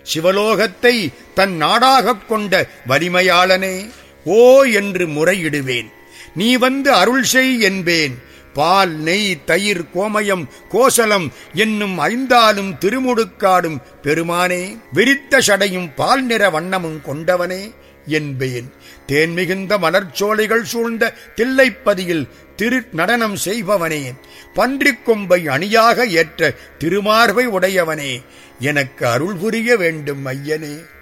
சிவலோகத்தை தன் நாடாகக் கொண்ட வலிமையாளனே ஓ என்று முறையிடுவேன் நீ வந்து அருள் செய் என்பேன் பால் நெய் தயிர் கோமயம் கோசலம் என்னும் ஐந்தாலும் திருமுடுக்காடும் பெருமானே விரித்த சடையும் பால் நிற வண்ணமும் கொண்டவனே என்பேன் தேன் மிகுந்த மலர்ச்சோலைகள் சூழ்ந்த தில்லைப்பதியில் திரு நடனம் செய்பவனே பன்றிக் கொம்பை அணியாக ஏற்ற திருமார்பை உடையவனே எனக்கு அருள் புரிய வேண்டும் ஐயனே